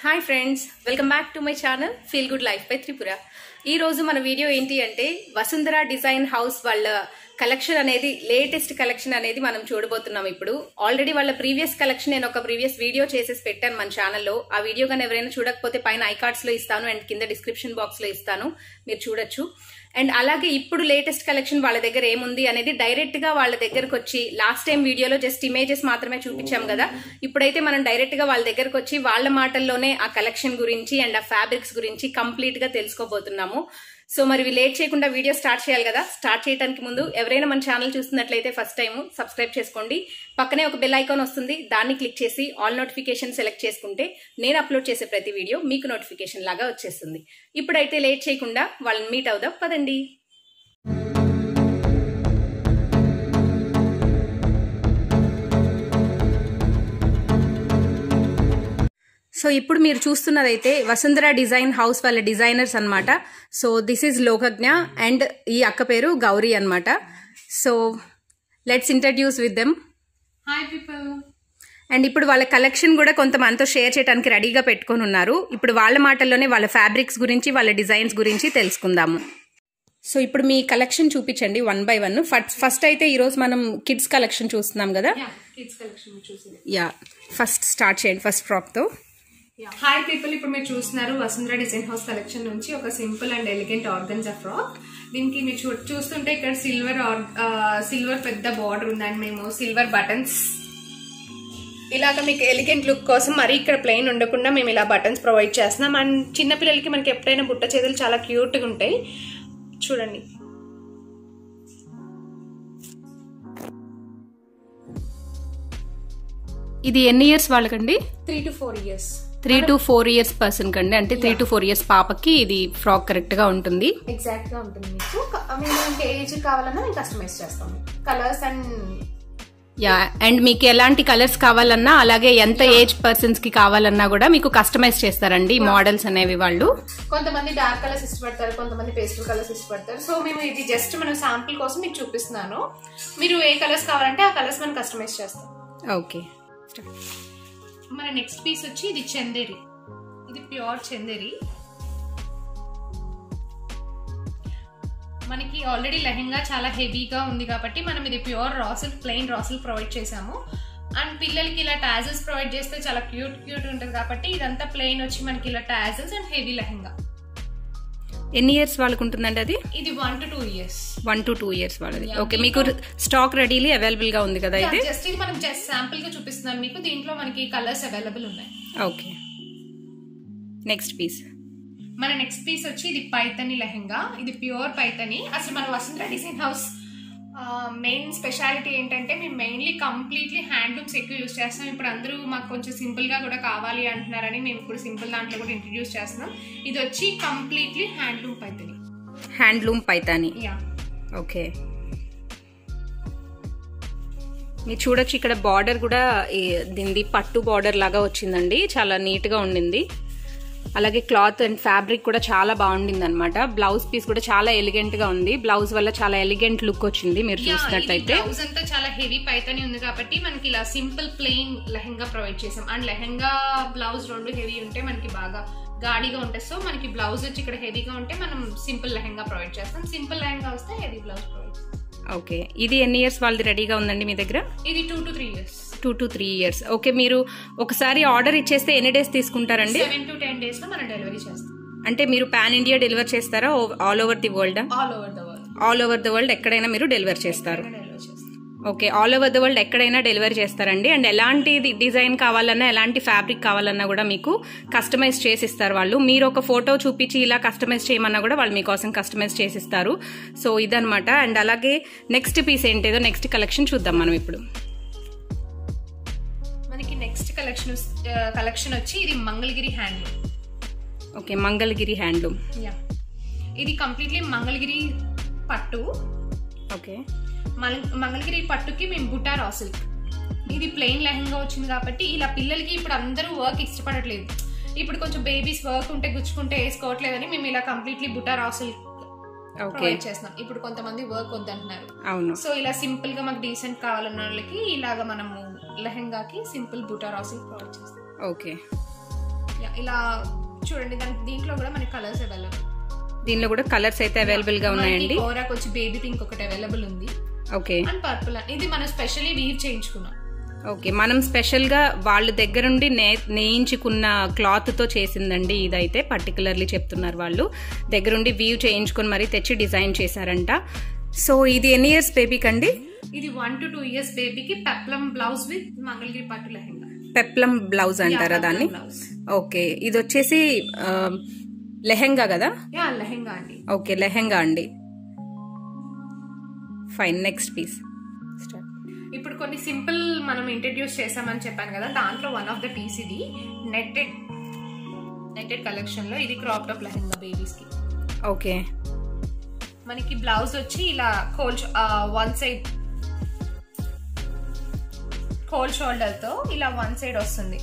Hi friends welcome back to my channel feel good life by Tripura ఈ రోజు మన video ఏంటి అంటే వసుంధర డిజైన్ హౌస్ వాళ్ళ కలెక్షన్ అనేది లేటెస్ట్ కలెక్షన్ అనేది మనం చూడబోతున్నాం ఇప్పుడు ఆల్రెడీ వాళ్ళ ప్రీవియస్ కలెక్షన్ నేను ఒక ప్రీవియస్ వీడియో చేసేసి పెట్టాను మన ఛానల్లో ఆ వీడియో కానీ ఎవరైనా చూడకపోతే పైన ఐకార్డ్స్ లో ఇస్తాను అండ్ కింద డిస్క్రిప్షన్ బాక్స్ లో ఇస్తాను మీరు చూడొచ్చు అండ్ అలాగే ఇప్పుడు లేటెస్ట్ కలెక్షన్ వాళ్ళ దగ్గర ఏముంది అనేది డైరెక్ట్ గా వాళ్ళ దగ్గరకు వచ్చి లాస్ట్ టైం వీడియోలో జస్ట్ ఇమేజెస్ మాత్రమే చూపించాం కదా ఇప్పుడైతే మనం డైరెక్ట్ గా వాళ్ళ దగ్గరకు వచ్చి వాళ్ళ మాటల్లోనే ఆ కలెక్షన్ గురించి అండ్ ఆ ఫ్యాబ్రిక్స్ గురించి కంప్లీట్ గా తెలుసుకోబోతున్నాము సో మరి లేట్ చేయకుండా వీడియో స్టార్ట్ చేయాలి కదా స్టార్ట్ చేయడానికి ముందు ఎవరైనా మన ఛానల్ చూస్తున్నట్లయితే ఫస్ట్ టైం సబ్స్క్రైబ్ చేసుకోండి పక్కనే ఒక బెల్ ఐకాన్ వస్తుంది దాన్ని క్లిక్ చేసి ఆల్ నోటిఫికేషన్ సెలెక్ట్ చేసుకుంటే నేను అప్లోడ్ చేసే ప్రతి వీడియో మీకు నోటిఫికేషన్ లాగా వచ్చేస్తుంది ఇప్పుడైతే లేట్ చేయకుండా వాళ్ళని మీట్ అవుదాం పదండి సో ఇప్పుడు మీరు చూస్తున్నదైతే వసుంధర డిజైన్ హౌస్ వాళ్ళ డిజైనర్స్ అన్నమాట so this is Lokagna and ఈ అక్క పేరు గౌరీ అన్నమాట so let's introduce with them hi people and ఇప్పుడు వాళ్ళ కలెక్షన్ కూడా కొంత మనతో షేర్ చేయడానికి రెడీగా పెట్టుకొని ఉన్నారు ఇప్పుడు వాళ్ళ మాటల్లోనే వాళ్ళ ఫ్యాబ్రిక్స్ గురించి వాళ్ళ డిజైన్స్ గురించి తెలుసుకుందాము సో ఇప్పుడు మీ కలెక్షన్ చూపించండి one by one first first అయితే ఈరోజు మనం కిడ్స్ కలెక్షన్ చూస్తున్నాం కదా యా కిడ్స్ కలెక్షన్ చూసింది యా ఫస్ట్ స్టార్ట్ చేయండి ఫస్ట్ ఫ్రాక్తో హాయ్ పీపుల్ ఇప్పుడు మీరు చూస్తున్నారు వసుంధర డిజైన్ హౌస్ కలెక్షన్ నుంచి ఒక simple and elegant organza frock దీనికి మీరు చూ చూస్తుంటే ఇక్కడ సిల్వర్ సిల్వర్ పెద్ద బార్డర్ ఉంది అండ్ మేము సిల్వర్ బటన్స్ ఇలాగ మీకు ఎలిగెంట్ లుక్ కోసం మరీ ఇక్కడ ప్లెయిన్ ఉండకుండా మేము ఇలా బటన్స్ ప్రొవైడ్ చేస్తున్నాం అండ్ చిన్నపిల్లలకి మనకి ఎప్పుడైనా బుట్ట చేతులు చాలా క్యూట్గా ఉంటాయి చూడండి ఇది ఎన్ని ఇయర్స్ వాళ్ళకండి three to four years three to four years person కండి అంటే త్రీ టు ఫోర్ ఇయర్స్ పాపకి ఇది ఫ్రాక్ కరెక్ట్ గా ఉంటుంది ఎగ్జాక్ట్ గా ఉంటుంది మీకు క- మేము ఇంకా ఏజ్ కావాలన్నా మేము కస్టమైజ్ చేస్తాము కలర్స్ అండ్ యా అండ్ మీకు ఎలాంటి కలర్స్ కావాలన్నా అలాగే ఎంత ఏజ్ పర్సన్స్ కి కావాలన్నా కూడా మీకు కస్టమైజ్ చేస్తారండి మోడల్స్ అనేవి వాళ్ళు కొంతమంది డార్క్ కలర్స్ ఇష్టపడతారు కొంతమంది పేస్టల్ కలర్స్ ఇష్టపడతారు సో మేము ఇది జస్ట్ మనం శాంపుల్ కోసం మీకు చూపిస్తున్నాను మీరు ఏ కలర్స్ కావాలంటే ఆ కలర్స్ మనం కస్టమైజ్ చేస్తాం ఓకే మన నెక్స్ట్ పీస్ వచ్చి ఇది చందేరి ఇది ప్యూర్ చందేరి మనకి ఆల్రెడీ లెహెంగా చాలా హెవీగా ఉంది కాబట్టి మనం ఇది pure raw silk plain raw silk provide చేసాము అండ్ పిల్లలకి ఇలా టాజల్స్ ప్రొవైడ్ చేస్తే చాలా క్యూట్ క్యూట్ ఉంటుంది కాబట్టి ఇదంతా ప్లెయిన్ వచ్చి మనకి ఇలా టాజల్స్ అండ్ హెవీ లెహెంగా ఎన్ని ఇయర్స్ వాళ్ళకు ఉంటుందండి అది ఇది one to two years one to two years వాళ్ళది ఓకే మీకు స్టాక్ రెడీలీ అవైలబుల్ గా ఉంది కదా ఇది జస్ట్ ఇది మనం జస్ట్ శాంపుల్ గా చూపిస్తున్నాను మీకు దీంట్లో మనకి కలర్స్ అవైలబుల్ ఉన్నాయి ఓకే నెక్స్ట్ పీస్ మన నెక్స్ట్ పీస్ వచ్చి ఇది పైతని లెహెంగా ఇది ప్యూర్ పైతని అసలు మన Vasundhara design house main speciality ఏంటంటే మేము మెయిన్లీ కంప్లీట్లీ హ్యాండ్లూమ్స్ ఎక్కువ యూస్ చేస్తాం ఇప్పుడు అందరూ మాకు కొంచెం సింపుల్ గా కూడా కావాలి అంటున్నారని మేము ఇప్పుడు సింపుల్ దాంట్లో కూడా ఇంట్రడ్యూస్ చేస్తున్నాం ఇది వచ్చి completely handloom Paithani handloom Paithani yeah okay మీరు చూడొచ్చు ఇక్కడ బార్డర్ కూడా ఈ- దీనిది పట్టు బార్డర్ లాగా వచ్చిందండి చాలా నీట్ గా ఉండింది అలాగే క్లాత్ అండ్ ఫ్యాబ్రిక్ కూడా చాలా బాగుండింది అనమాట బ్లౌజ్ పీస్ కూడా చాలా ఎలిగెంట్ గా ఉంది బ్లౌజ్ వల్ల చాలా ఎలిగెంట్ లుక్ వచ్చింది మీరు చూసినట్టయితే బ్లౌజ్ అంతా చాలా హెవీ పైతని ఉంది కాబట్టి మనకి ఇలా సింపుల్ ప్లెయిన్ లెహంగా ప్రొవైడ్ చేసాం అండ్ లెహంగా బ్లౌజ్ రెండు హెవీ ఉంటే మనకి బాగా గాడిగా ఉంటుంది సో మనకి బ్లౌజ్ వచ్చి ఇక్కడ హెవీగా ఉంటే మనం సింపుల్ లెహంగా ప్రొవైడ్ చేస్తాం సింపుల్ లెహంగా వస్తే హెవీ బ్లౌజ్ ప్రొవైడ్ చేస్తాం ఓకే ఇది ఎన్ని ఇయర్స్ వాళ్ళది రెడీగా ఉందండి మీ దగ్గర ఇది two to three years two to three years okay మీరు ఒకసారి ఆర్డర్ ఇచ్చేస్తే ఎన్ని డేస్ తీసుకుంటారండి సెవెన్ టు టెన్ డేస్ లో మనం డెలివరీ చేస్తాం అంటే మీరు పాన్ ఇండియా డెలివర్ చేస్తారా all over the world all over the world all over the world ఎక్కడైనా మీరు డెలివర్ చేస్తారు డెలివరీ చేస్తాం okay all over the world ఎక్కడైనా డెలివరీ చేస్తారండి అండ్ ఎలాంటి డిజైన్ కావాలన్నా ఎలాంటి ఫ్యాబ్రిక్ కావాలన్నా కూడా మీకు కస్టమైజ్ చేసి ఇస్తారు వాళ్ళు మీరు ఒక ఫోటో చూపించి ఇలా కస్టమైజ్ చేయమన్నా కూడా వాళ్ళు మీకోసం కస్టమైజ్ చేసి ఇస్తారు సో ఇదనమాట అండ్ అలాగే నెక్స్ట్ పీస్ ఏంటేదో నెక్స్ట్ కలెక్షన్ చూద్దాం మనం ఇప్పుడు మనకి నెక్స్ట్ కలెక్షన్ కలెక్షన్ వచ్చి ఇది Mangalagiri handloom okay Mangalagiri handloom yeah ఇది కంప్లీట్లీ మంగళగిరి పట్టు ఓకే మల్- మంగళగిరి పట్టుకి మేము బుటా రా సిల్క్ ఇది ప్లెయిన్ లెహంగా వచ్చింది కాబట్టి ఇలా పిల్లలకి ఇప్పుడు అందరూ వర్క్ ఇష్టపడట్లేదు ఇప్పుడు కొంచెం బేబీస్ వర్క్ ఉంటే గుచ్చుకుంటే వేసుకోవట్లేదని మేము ఇలా completely buta raw silk okay provide చేస్తున్నాం ఇప్పుడు కొంతమంది వర్క్ వద్దంటున్నారు అవును సో ఇలా సింపుల్ గా మాకు డీసెంట్ కావాలన్న వాళ్ళకి ఇలాగ మనము లెహంగాకి సింపుల్ బుటా రా సిల్క్ ప్రొవైడ్ చేస్తాం ఓకే Yeah, ఇలా చూడండి దాని దీంట్లో కూడా మనకి కలర్స్ అవైలబుల్ దీనిలో కూడా కలర్స్ అయితే అవైలబుల్ గా ఉన్నాయండి కోరాక్ వచ్చి బేబీ పింక్ ఒకటి అవైలబుల్ ఉంది ఓకే అండ్ పర్పుల్ ఇది మనం స్పెషల్లీ వీవ్ చేయించుకున్నాం ఓకే మనం స్పెషల్ గా వాళ్ళ దగ్గరుండి నే నేయించుకున్న క్లాత్ తో చేసిందండి ఇదైతే పర్టికులర్లీ చెప్తున్నారు వాళ్ళు దగ్గరుండి వీవ్ చేయించుకుని మరీ తెచ్చి డిజైన్ చేశారంట సో ఇది ఎన్ని ఇయర్స్ బేబీకి అండి ఇది వన్ టు టూ ఇయర్స్ బేబీకి పెప్లం బ్లౌజ్ విత్ మంగళగిరి పట్టు లెహంగా పెప్లం బ్లౌజ్ అంటారా దాన్ని బ్లౌజ్ ఓకే ఇది వచ్చేసి ఆ, లెహెంగా కదా యా లెహంగా అండి ఓకే లెహెంగా అండి ఫైన్ నెక్స్ట్ పీస్ ఇప్పుడు కొన్ని సింపుల్ మనం ఇంట్రడ్యూస్ చేసామని చెప్పాను కదా దాంట్లో వన్ ఆఫ్ ద పీస్ ఇది నెట్టెడ్ నెట్టెడ్ కలెక్షన్ లో ఇది క్రాప్ టాప్ లెహంగా బేబీస్ కి ఓకే మనకి బ్లౌజ్ వచ్చి ఇలా cold one side cold shoulder తో ఇలా వన్ సైడ్ వస్తుంది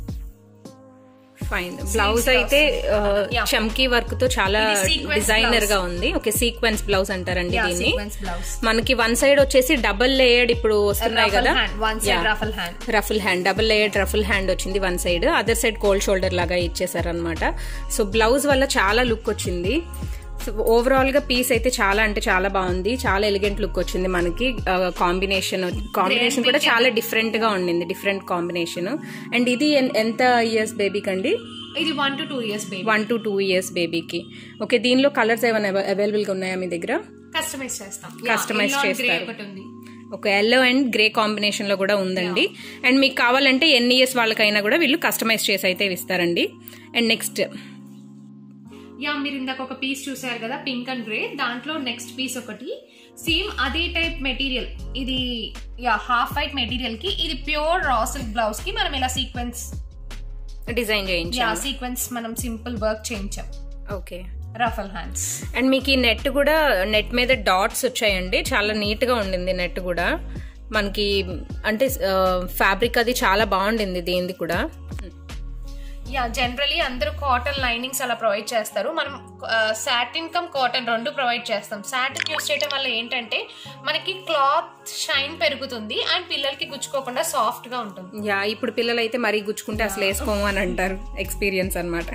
ఫైన్ బ్లౌజ్ అయితే Yeah. చమ్కీ వర్క్ తో చాలా ఇది sequence డిజైనర్ blouse. గా ఉంది ఓకే సీక్వెన్స్ బ్లౌజ్ అంటారండి దీన్ని సీక్వెన్స్ బ్లౌజ్ మనకి వన్ సైడ్ వచ్చేసి డబుల్ లేయర్డ్ ఇప్పుడు వస్తున్నాయి కదా one side ruffle hand ruffle hand double layered ruffle hand వచ్చింది one side other side cold shoulder లాగా ఇచ్చేసారనమాట సో బ్లౌజ్ వల్ల చాలా లుక్ వచ్చింది సో ఓవరాల్ గా పీస్ అయితే చాలా అంటే చాలా బాగుంది చాలా ఎలిగెంట్ లుక్ వచ్చింది మనకి కాంబినేషన్ కాంబినేషన్ కూడా చాలా డిఫరెంట్ గా ఉండింది డిఫరెంట్ కాంబినేషన్ అండ్ ఇది ఎన్- ఎంత ఇయర్స్ బేబీకి అండి ఇది one to two years baby one to two years బేబీకి ఓకే దీనిలో కలర్స్ ఏమైనా అవైలబుల్ గా ఉన్నాయా మీ దగ్గర కస్టమైజ్ చేస్తాం Customize గ్రే చేస్తారు. ఒకటి ఉంది ఒక ఎల్లో అండ్ గ్రే కాంబినేషన్ లో కూడా ఉందండి అండ్ మీకు కావాలంటే ఎన్ని ఇయర్స్ వాళ్ళకైనా కూడా వీళ్ళు కస్టమైజ్ చేసి అయితే ఇస్తారండి అండ్ నెక్స్ట్ యా మీరు ఇందాక ఒక పీస్ చూసారు కదా పింక్ అండ్ గ్రే దాంట్లో నెక్స్ట్ పీస్ ఒకటి సేమ్ అదే టైప్ మెటీరియల్ ఇది యా హాఫ్ వైట్ మెటీరియల్ కి ఇది ప్యూర్ రా సిల్క్ బ్లౌజ్ కి మనం ఇలా సీక్వెన్స్ డిజైన్ యా చేయించాం సీక్వెన్స్ మనం సింపుల్ వర్క్ చేయించాం ఓకే రఫల్ హ్యాండ్స్ అండ్ మీకు ఈ నెట్ కూడా నెట్ మీద డాట్స్ వచ్చాయండి చాలా నీట్ గా ఉండింది నెట్ కూడా మనకి అంటే ఫ్యాబ్రిక్ అది చాలా బాగుండింది దీనిది కూడా యా జనరలీ అందరూ కాటన్ లైనింగ్స్ అలా ప్రొవైడ్ చేస్తారు మనం సాటిన్ కమ్ కాటన్ రెండు ప్రొవైడ్ చేస్తాం సాటిన్ యూస్ చేయడం వల్ల ఏంటంటే మనకి క్లాత్ షైన్ పెరుగుతుంది అండ్ పిల్లలకి గుచ్చుకోకుండా సాఫ్ట్ గా ఉంటుంది యా ఇప్పుడు పిల్లలు అయితే మరీ గుచ్చుకుంటే అసలు వేసుకోము అని అంటారు ఎక్స్పీరియన్స్ అన్నమాట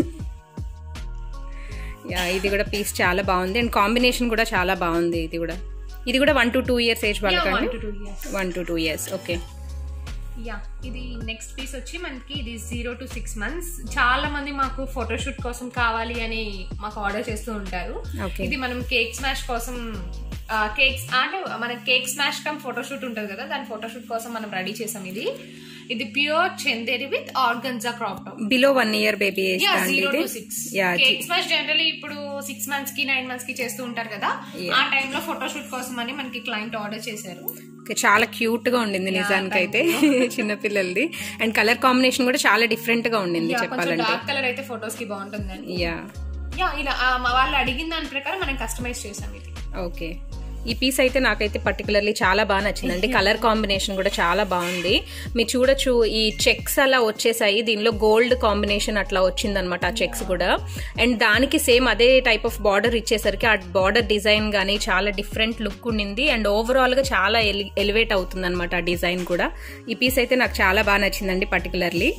యా ఇది కూడా పీస్ చాలా బాగుంది అండ్ కాంబినేషన్ కూడా చాలా బాగుంది ఇది కూడా ఇది కూడా one to two years age one వాళ్ళకండి to two years one to two years okay yeah ఇది నెక్స్ట్ పీస్ వచ్చి మనకి ఇది జీరో టు సిక్స్ మంత్స్ చాలా మంది మాకు ఫోటోషూట్ కోసం కావాలి అని మాకు ఆర్డర్ చేస్తూ ఉంటారు Okay. ఇది మనం కేక్ స్మాష్ కోసం కేక్స్ అంటే మన కేక్ స్మాష్ కమ్ ఫోటోషూట్ ఉంటుంది కదా దాని ఫోటోషూట్ కోసం మనం రెడీ చేసాం ఇది ఇది pure Chanderi with organza crop top below one year baby age yeah అండి జీరో ఇది to six yeah cake smash generally ఇప్పుడు సిక్స్ మంత్స్ కి నైన్ మంత్స్ కి చేస్తూ ఉంటారు కదా ఆ టైంలో ఫోటోషూట్ కోసం అని మనకి క్లయింట్ ఆర్డర్ చేశారు ఓకే, చాలా క్యూట్ గా ఉండింది నిజానికి అయితే చిన్న పిల్లలది అండ్ కలర్ కాంబినేషన్ కూడా చాలా డిఫరెంట్ గా ఉండింది యా, కొంచెం చెప్పాలంటే డార్క్ కలర్ అయితే ఫొటోస్ కి బాగుంటుందని యా యా ఇలా ఆ, మా వాళ్ళు అడిగిన దాని ప్రకారం మనం కస్టమైజ్ చేసాం ఇది ఓకే ఈ పీస్ అయితే నాకైతే పర్టికులర్లీ చాలా బాగా నచ్చిందండి కలర్ కాంబినేషన్ కూడా చాలా బాగుంది మీరు చూడొచ్చు ఈ చెక్స్ అలా వచ్చేసాయి దీనిలో గోల్డ్ కాంబినేషన్ అట్లా వచ్చిందనమాట ఆ చెక్స్ కూడా అండ్ దానికి సేమ్ అదే టైప్ ఆఫ్ బార్డర్ ఇచ్చేసరికి ఆ బార్డర్ డిజైన్ గానీ చాలా డిఫరెంట్ లుక్ ఉండింది అండ్ ఓవరాల్ గా చాలా ఎలివేట్ అవుతుంది అనమాట ఆ డిజైన్ కూడా ఈ పీస్ అయితే నాకు చాలా బాగా నచ్చిందండి పర్టికులర్లీ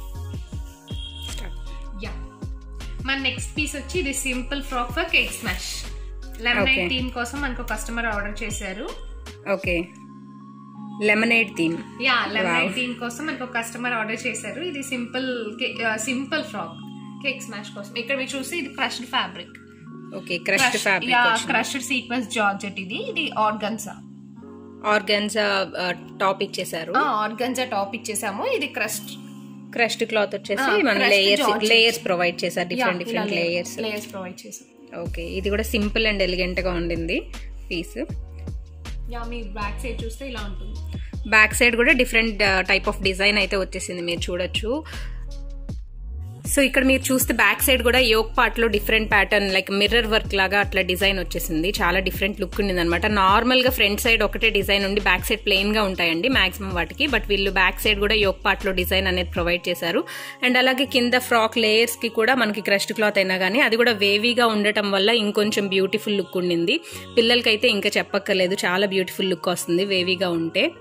యా మన నెక్స్ట్ పీస్ వచ్చి ఇది simple frock for cake smash lemon Okay. Theme కోసం మనకు కస్టమర్ ఆర్డర్ చేశారు okay lemonade theme yeah lemon theme కోసం మనకు కస్టమర్ ఆర్డర్ చేశారు ఇది simple simple frock cake smash కోసం ఇక్కడ మీరు చూసి ఇది crushed fabric okay crushed yeah fabric crushed sequence georgette ఇది ఇది ఆర్గన్సా ఆర్గన్జా టాప్ ఇచ్చేసారు ఆర్గన్జా టాప్ ఇచ్చేసాము ఇది క్రస్ట్ క్రష్డ్ క్లాత్ వచ్చేసి Ah, మన crushed layers georgette. Layers provide చేశారు different different layers layers provide చేసాం ఓకే ఇది కూడా సింపుల్ అండ్ ఎలిగెంట్ గా ఉండింది పీస్ యా మీ బ్యాక్ సైడ్ చూస్తే ఇలా ఉంటుంది బ్యాక్ సైడ్ కూడా డిఫరెంట్ టైప్ ఆఫ్ డిజైన్ అయితే వచ్చేసింది మీరు చూడొచ్చు సో ఇక్కడ మీరు చూస్తే బ్యాక్ సైడ్ కూడా యోక్ పార్ట్ లో different pattern like mirror work లాగా అట్లా డిజైన్ వచ్చేసింది చాలా డిఫరెంట్ లుక్ ఉండింది అనమాట నార్మల్ గా ఫ్రంట్ సైడ్ ఒకటే డిజైన్ ఉండి బ్యాక్ సైడ్ ప్లెయిన్ గా ఉంటాయండి మాక్సిమం వాటికి బట్ వీళ్ళు బ్యాక్ సైడ్ కూడా యోక్ పార్ట్ లో డిజైన్ అనేది ప్రొవైడ్ చేశారు అండ్ అలాగే కింద ఫ్రాక్ లేయర్స్ కి కూడా మనకి క్రస్ట్ క్లాత్ అయినా కానీ అది కూడా వేవీగా ఉండటం వల్ల ఇంకొంచెం బ్యూటిఫుల్ లుక్ ఉండింది పిల్లలకైతే ఇంకా చెప్పక్కర్లేదు చాలా బ్యూటిఫుల్ లుక్ వస్తుంది వేవీగా ఉంటే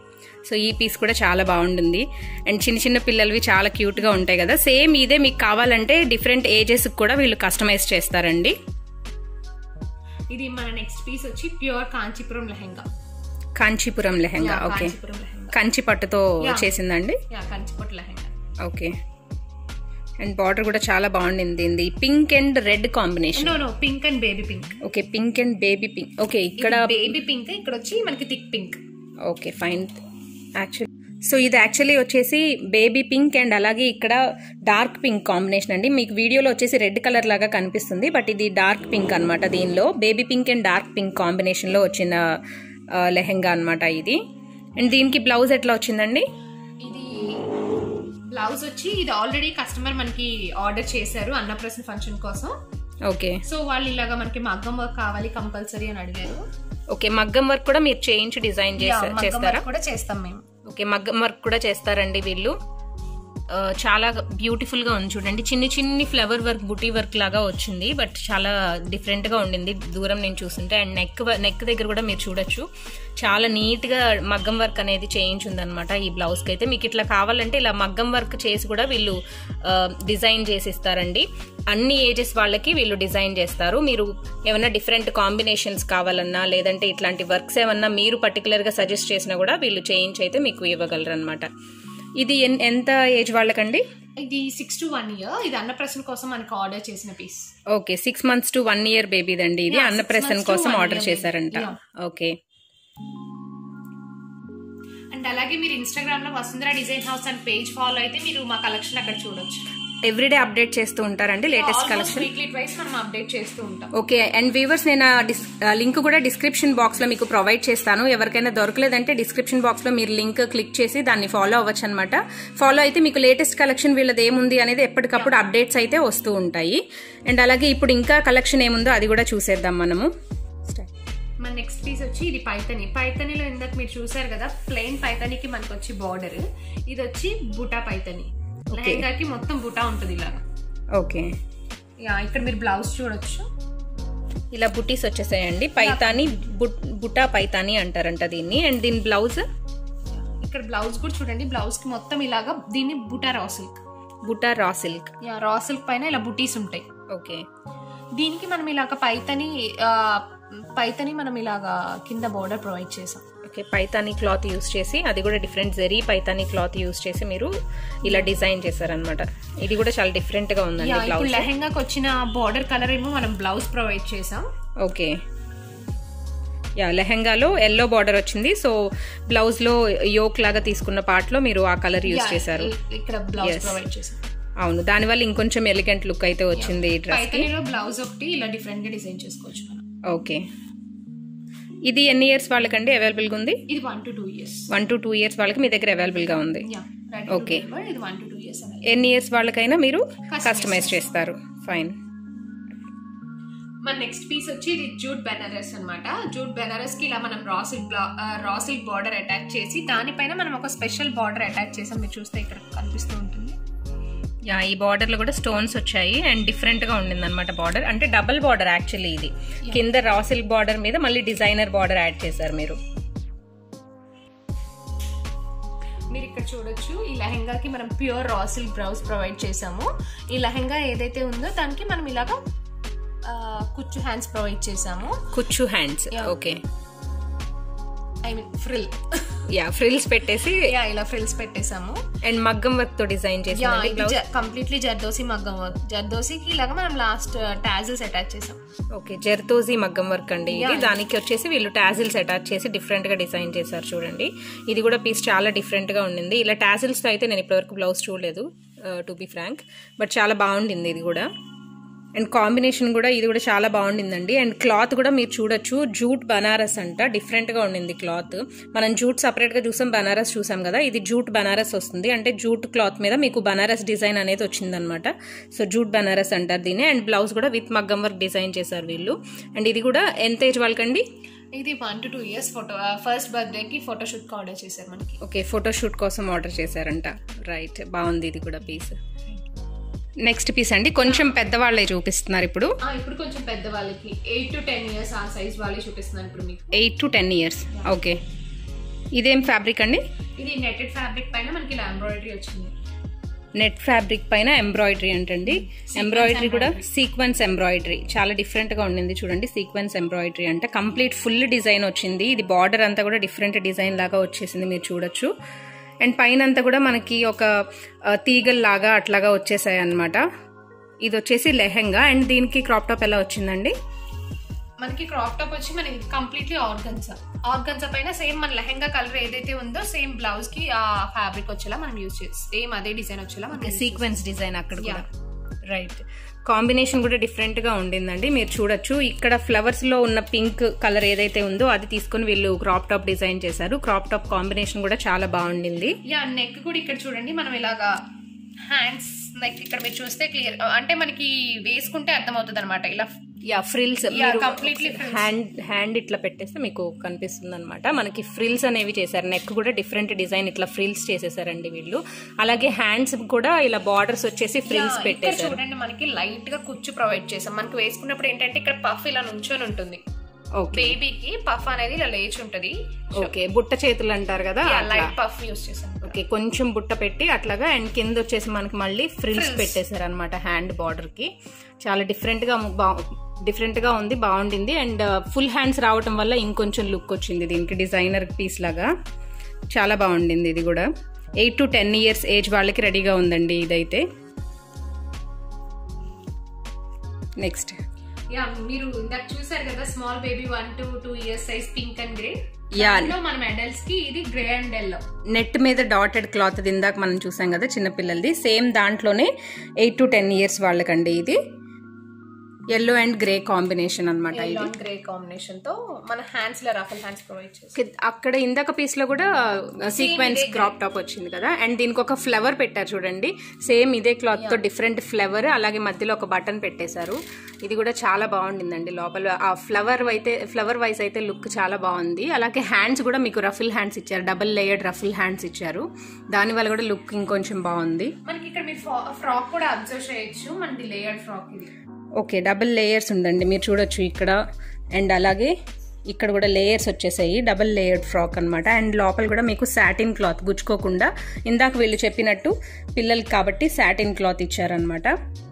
సో ఈ పీస్ కూడా చాలా బాగుంటుంది అండ్ చిన్న చిన్న పిల్లలవి చాలా క్యూట్గా ఉంటాయి కదా సేమ్ ఇదే మీకు కావాలంటే డిఫరెంట్ ఏజెస్ కూడా వీళ్ళు కస్టమైజ్ చేస్తారండి ఇది మన నెక్స్ట్ పీస్ వచ్చి pure Kanchipuram lehenga Kanchipuram lehenga Yeah, okay Kanchipuram lehenga Kanchi పట్టుతో Yeah. చేసిందండి యా కంచిపట్టు లెహెంగా ఓకే అండ్ బార్డర్ కూడా చాలా బాగుండింది దీనిది pink and red combination no no pink and baby pink okay pink and baby pink okay ఇక్కడ బేబీ పింక్ ఇక్కడ వచ్చి మనకి thick pink okay fine actually so ఇది యాక్చువల్లీ వచ్చేసి బేబీ పింక్ అండ్ అలాగే ఇక్కడ డార్క్ పింక్ కాంబినేషన్ అండి మీకు వీడియోలో వచ్చేసి రెడ్ కలర్ లాగా కనిపిస్తుంది బట్ ఇది డార్క్ పింక్ అన్నమాట దీనిలో baby pink and dark pink కాంబినేషన్లో వచ్చిన ఆ, లెహెంగా అన్నమాట ఇది అండ్ దీనికి బ్లౌజ్ ఎట్లా వచ్చిందండి ఇది బ్లౌజ్ వచ్చి ఇది ఆల్రెడీ కస్టమర్ మనకి ఆర్డర్ చేశారు అన్నప్రసన్న ఫంక్షన్ కోసం ఓకే సో వాళ్ళు ఇలాగా మనకి మగ్గం వర్క్ కావాలి కంపల్సరీ అని అడిగారు ఓకే మగ్గం వర్క్ కూడా మీరు చేయించి డిజైన్ Yeah, చేస్తా- మగ్గం చేస్తారా వర్క్ కూడా చేస్తాం మేము ఓకే మగ్గం వర్క్ కూడా చేస్తారండి వీళ్ళు ఆ, చాలా బ్యూటిఫుల్ గా ఉంది చూడండి చిన్ని చిన్ని ఫ్లవర్ వర్క్ బుటీ వర్క్ లాగా వచ్చింది బట్ చాలా డిఫరెంట్ గా ఉండింది దూరం నేను చూస్తుంటే అండ్ నెక్ నెక్ దగ్గర కూడా మీరు చూడొచ్చు చాలా నీట్ గా మగ్గం వర్క్ అనేది చేయించింది అనమాట ఈ బ్లౌజ్ కి అయితే మీకు ఇట్లా కావాలంటే ఇలా మగ్గం వర్క్ చేసి కూడా వీళ్ళు డిజైన్ చేసి ఇస్తారండి అన్ని ఏజెస్ వాళ్ళకి వీళ్ళు డిజైన్ చేస్తారు మీరు ఏమైనా డిఫరెంట్ కాంబినేషన్స్ కావాలన్నా లేదంటే ఇట్లాంటి వర్క్స్ ఏమన్నా మీరు పర్టికులర్ గా సజెస్ట్ చేసినా కూడా వీళ్ళు చేయించి అయితే మీకు ఇవ్వగలరు అనమాట ఇది ఎన్- ఎంత ఏజ్ వాళ్ళకండి ఇది సిక్స్ టు వన్ ఇయర్ ఇది అన్నప్రసన్న కోసం మనకి ఆర్డర్ చేసిన piece okay six months to one year బేబీదండి ఇది Yeah, six Annaprasan months to కోసం one ఆర్డర్ year చేశారంట baby. ఓకే అండ్ అలాగే మీరు ఇన్స్టాగ్రామ్ లో Vasundhara design house and page follow అయితే మీరు మా కలెక్షన్ అక్కడ చూడొచ్చు ఎవ్రీడే అప్డేట్ చేస్తూ ఉంటారండి లేటెస్ట్ కలెక్షన్ వీక్లీ ట్వైస్ మనం అప్డేట్ చేస్తూ ఉంటాం ఓకే అండ్ వ్యూవర్స్ నేను లింక్ కూడా డిస్క్రిప్షన్ బాక్స్ లో మీకు ప్రొవైడ్ చేస్తాను ఎవరికైనా దొరకలేదంటే డిస్క్రిప్షన్ బాక్స్ లో మీరు లింక్ క్లిక్ చేసి దాన్ని ఫాలో అవ్వచ్చు అనమాట ఫాలో అయితే మీకు లేటెస్ట్ కలెక్షన్ వీళ్ళది ఏముంది అనేది ఎప్పటికప్పుడు అప్డేట్స్ అయితే వస్తూ ఉంటాయి అండ్ అలాగే ఇప్పుడు ఇంకా కలెక్షన్ ఏముందో అది కూడా చూసేద్దాం మనము మన నెక్స్ట్ పీస్ వచ్చి ఇది పైతని పైతనిలో ఇందాక మీరు చూసారు కదా ప్లెయిన్ పైతనికి మనకు వచ్చి బార్డర్ ఇది వచ్చి బుటా పైతని లెహంగాకి మొత్తం బుటా ఉంటుంది ఇలాగా ఓకే యా ఇక్కడ మీరు బ్లౌజ్ చూడొచ్చు ఇలా బుటీస్ వచ్చేసాయండి పైతాని బుట్- బుటా పైతాని అంటారంట దీన్ని అండ్ దీని బ్లౌజ్ ఇక్కడ బ్లౌజ్ కూడా చూడండి బ్లౌజ్ కి మొత్తం ఇలాగా దీన్ని buta raw silk buta raw silk yeah raw silk పైన ఇలా బుటీస్ ఉంటాయి ఓకే దీనికి మనం ఇలాగ పైతని ఆ, పైతని మనం ఇలాగా కింద బోర్డర్ ప్రొవైడ్ చేసాం ఓకే పైతాని క్లాత్ యూస్ చేసి అది కూడా డిఫరెంట్ జెరీ పైతాని క్లాత్ యూస్ చేసి మీరు ఇలా డిజైన్ చేశారనమాట ఇది కూడా చాలా డిఫరెంట్ గా ఉందండి యా, ఇప్పుడు బ్లౌజ్ లెహెంగాకి వచ్చిన బార్డర్ కలర్ ఏమో మనం బ్లౌజ్ ప్రొవైడ్ చేసాం ఓకే యా లెహెంగాలో ఎల్లో బార్డర్ వచ్చింది సో బ్లౌజ్ లో యోక్ లాగా తీసుకున్న పార్ట్ లో మీరు ఆ కలర్ యూస్ యా, చేశారు ఇ- ఇక్కడ బ్లౌజ్ Yes. ప్రొవైడ్ చేసాం అవును దానివల్ల ఇంకొంచెం ఎలిగెంట్ లుక్ అయితే వచ్చింది ఈ డ్రెస్ కి పైతనిలో బ్లౌజ్ ఒకటి ఇలా డిఫరెంట్ గా డిజైన్ చేసుకోవచ్చు మనం ఓకే ఇది ఎన్ని ఇయర్స్ వాళ్ళకండి అవైలబుల్ గా ఉంది ఇది one to two years one to two years వాళ్ళకి మీ దగ్గర అవైలబుల్ గా ఉంది యా Okay. ఇది వన్ టు టూ ఇయర్స్ అనేది ఎన్ని ఇయర్స్ వాళ్ళకైనా మీరు Customize కస్టమైజ్ చేస్తారు ఫైన్ మన నెక్స్ట్ పీస్ వచ్చి ఇది జూట్ బెనారస్ అన్నమాట జూట్ బెనారస్ కి ఇలా మనం రాసిల్ రాసిల్ బార్డర్ అటాచ్ చేసి దానిపైన మనం ఒక స్పెషల్ బార్డర్ అటాచ్ చేసాం మీరు చూస్తే ఇక్కడ కనిపిస్తూ ఉంటుంది యా ఈ బార్డర్ లో కూడా స్టోన్స్ వచ్చాయి అండ్ డిఫరెంట్ గా ఉండింది అనమాట బార్డర్ అంటే డబుల్ బార్డర్ యాక్చువల్లీ ఇది కింద రా సిల్క్ బార్డర్ మీద మళ్ళీ డిజైనర్ బార్డర్ యాడ్ చేశారు మీరు మీరు ఇక్కడ చూడొచ్చు ఈ లెహెంగాకి మనం ప్యూర్ రాసిల్ బ్రౌజ్ ప్రొవైడ్ చేసాము ఈ లెహెంగా ఏదైతే ఉందో దానికి మనం ఇలాగా ఆ, కుచ్చు హ్యాండ్స్ ప్రొవైడ్ చేసాము కుచ్చు hands Yeah. Okay I mean frill yeah frills పెట్టేసి యా ఇలా ఫ్రిల్స్ పెట్టేసాము అండ్ మగ్గం వర్క్ తో డిజైన్ యా చేసిందండి ఇది బ్లౌజ్ కంప్లీట్లీ జర్దోసి మగ్గం వర్క్ జర్దోసికి ఇలాగా మనం లాస్ట్ టాజిల్స్ అటాచ్ చేసాం ఓకే జర్దోజీ మగ్గం వర్క్ అండి ఇది Yeah. దానికి వచ్చేసి వీళ్ళు టాజిల్స్ అటాచ్ చేసి డిఫరెంట్ గా డిజైన్ చేశారు చూడండి ఇది కూడా పీస్ చాలా డిఫరెంట్ గా ఉండింది ఇలా టాజిల్స్ తో అయితే నేను ఇప్పటివరకు బ్లౌజ్ చూడలేదు టు బి ఫ్రాంక్ బట్ చాలా బాగుండింది ఇది కూడా అండ్ కాంబినేషన్ కూడా ఇది కూడా చాలా బాగుండిందండి అండ్ క్లాత్ కూడా మీరు చూడొచ్చు జూట్ బనారస్ అంట డిఫరెంట్ గా ఉండింది క్లాత్ మనం జూట్ సపరేట్ గా చూసాం బనారస్ చూసాం కదా ఇది జూట్ బనారస్ వస్తుంది అంటే జూట్ క్లాత్ మీద మీకు బనారస్ డిజైన్ అనేది వచ్చిందనమాట సో జూట్ బనారస్ అంటారు దీన్ని అండ్ బ్లౌజ్ కూడా విత్ మగ్గం వర్క్ డిజైన్ చేశారు వీళ్ళు అండ్ ఇది కూడా ఎంత ఏజ్ వాళ్ళకండి ఇది one to two years photo first birthday కి ఫోటోషూట్ కి ఆర్డర్ చేశారు మనకి ఓకే ఫోటోషూట్ కోసం ఆర్డర్ చేశారంట రైట్ బాగుంది ఇది కూడా పీస్ నెక్స్ట్ పీస్ అండి కొంచెం పెద్దవాళ్ళే చూపిస్తున్నారు ఇప్పుడు ఆ, ఇప్పుడు కొంచెం పెద్ద వాళ్ళకి ఎయిట్ టు టెన్ ఇయర్స్ ఆ సైజ్ వాళ్ళే చూపిస్తున్నాను ఇప్పుడు మీకు eight to ten years okay ఇదేం ఫ్యాబ్రిక్ అండి ఇది నెటెడ్ ఫ్యాబ్రిక్ పైన మనకి ఇలా ఎంబ్రాయిడరీ వచ్చింది నెట్ ఫ్యాబ్రిక్ పైన ఎంబ్రాయిడరీ అంటండి ఎంబ్రాయిడరీ కూడా సీక్వెన్స్ ఎంబ్రాయిడరీ చాలా డిఫరెంట్ గా ఉండింది చూడండి సీక్వెన్స్ ఎంబ్రాయిడరీ అంటే కంప్లీట్ ఫుల్ డిజైన్ వచ్చింది ఇది బార్డర్ అంతా కూడా డిఫరెంట్ డిజైన్ లాగా వచ్చేసింది మీరు చూడొచ్చు అండ్ పైన అంతా కూడా మనకి ఒక తీగల్ లాగా అట్లాగా వచ్చేసాయి అనమాట ఇది వచ్చేసి లెహెంగా అండ్ దీనికి క్రాప్ టాప్ ఎలా వచ్చిందండి మనకి క్రాప్ టాప్ వచ్చి మనకి కంప్లీట్లీ ఆర్గన్సా ఆర్గన్సా పైన సేమ్ మన లెహంగా కలర్ ఏదైతే ఉందో సేమ్ బ్లౌజ్ కి ఆ ఫ్యాబ్రిక్ వచ్చేలా మనం యూజ్ చేస్తాం సేమ్ అదే డిజైన్ వచ్చేలా మనం సీక్వెన్స్ డిజైన్ అక్కడ కూడా రైట్ కాంబినేషన్ కూడా డిఫరెంట్ గా ఉండిందండి మీరు చూడొచ్చు ఇక్కడ ఫ్లవర్స్ లో ఉన్న పింక్ కలర్ ఏదైతే ఉందో అది తీసుకుని వీళ్ళు క్రాప్ టాప్ డిజైన్ చేశారు క్రాప్ టాప్ కాంబినేషన్ కూడా చాలా బాగుండింది యా నెక్ కూడా ఇక్కడ చూడండి మనం ఇలాగా హ్యాండ్స్ నెక్ ఇక్కడ మీరు చూస్తే క్లియర్ అంటే మనకి వేసుకుంటే అర్థమవుతుంది అనమాట ఇలా yeah frills Yeah, completely frills. Hand hand ఇట్లా పెట్టేస్తే మీకు కనిపిస్తుంది అనమాట మనకి ఫ్రిల్స్ అనేవి చేశారు నెక్ కూడా డిఫరెంట్ డిజైన్ ఇట్లా ఫ్రిల్స్ చేసేసారండి వీళ్ళు అలాగే హ్యాండ్స్ కూడా ఇలా బార్డర్స్ వచ్చేసి ఫ్రిల్స్ ఇక్కడ పెట్టేశారు చూడండి మనకి లైట్ గా కుచ్చు ప్రొవైడ్ చేసాం మనకి వేసుకున్నప్పుడు ఏంటంటే ఇక్కడ పఫ్ ఇలా నుంచొని ఉంటుంది ఓకే బేబీకి పఫ్ అనేది ఇలా లేచి ఉంటది ఓకే బుట్ట చేతులు అంటారు కదా అట్లా. లైట్ పఫ్ యూస్ చేసాం ఓకే కొంచెం బుట్ట పెట్టి అట్లాగా అండ్ కింద వచ్చేసి మనకి మళ్ళీ ఫ్రిల్స్ పెట్టేశారు అనమాట హ్యాండ్ బార్డర్ కి చాలా డిఫరెంట్ గా బా డిఫరెంట్ గా ఉంది బాగుండింది అండ్ ఫుల్ హ్యాండ్స్ రావటం వల్ల ఇంకొంచెం లుక్ వచ్చింది దీనికి డిజైనర్ పీస్ లాగా చాలా బాగుండింది ఇది కూడా eight to ten years age వాళ్ళకి రెడీగా ఉందండి ఇదైతే నెక్స్ట్ యా మీరు ఇందాక చూసారు కదా small baby one to two years size pink and grey Yeah. అందులో మనం అడల్ట్స్ కి ఇది గ్రే అండ్ ఎల్లో నెట్ మీద డాటెడ్ క్లాత్ ఇందాక మనం చూసాం కదా చిన్నపిల్లలది సేమ్ దాంట్లోనే ఎయిట్ టు టెన్ ఇయర్స్ వాళ్ళకండి ఇది ఎల్లో అండ్ గ్రే కాంబినేషన్ అనమాట ఇది ఎల్లో అండ్ గ్రే కాంబినేషన్ తో మన హ్యాండ్స్ లో రఫల్ హ్యాండ్స్ ప్రొవైడ్ చేస్తాం కి- అక్కడ ఇందాక పీస్ లో కూడా సీక్వెన్స్ క్రాప్ టాప్ వచ్చింది కదా అండ్ దీనికి ఒక ఫ్లవర్ పెట్టారు చూడండి సేమ్ ఇదే క్లాత్ తో డిఫరెంట్ ఫ్లవర్ అలాగే మధ్యలో ఒక బటన్ పెట్టేశారు ఇది కూడా చాలా బాగుండిందండి లోపల ఆ ఫ్లవర్ అయితే ఫ్లవర్ వైస్ అయితే లుక్ చాలా బాగుంది అలాగే హ్యాండ్స్ కూడా మీకు రఫిల్ హ్యాండ్స్ ఇచ్చారు డబుల్ లేయర్డ్ రఫిల్ హ్యాండ్స్ ఇచ్చారు దాని వల్ల కూడా లుక్ ఇంకొంచెం బాగుంది మనకి ఇక్కడ మీరు ఫ్రాక్ కూడా అబ్జర్వ్ చేయొచ్చు మనది లేయర్డ్ ఫ్రాక్ ఇది ఓకే డబుల్ లేయర్స్ ఉందండి మీరు చూడొచ్చు ఇక్కడ అండ్ అలాగే ఇక్కడ కూడా లేయర్స్ వచ్చేసాయి డబుల్ లేయర్డ్ ఫ్రాక్ అన్నమాట అండ్ లోపల కూడా మీకు సాటిన్ క్లాత్ గుచ్చుకోకుండా ఇందాక వీళ్ళు చెప్పినట్టు పిల్లలకి కాబట్టి సాటిన్ క్లాత్ ఇచ్చారనమాట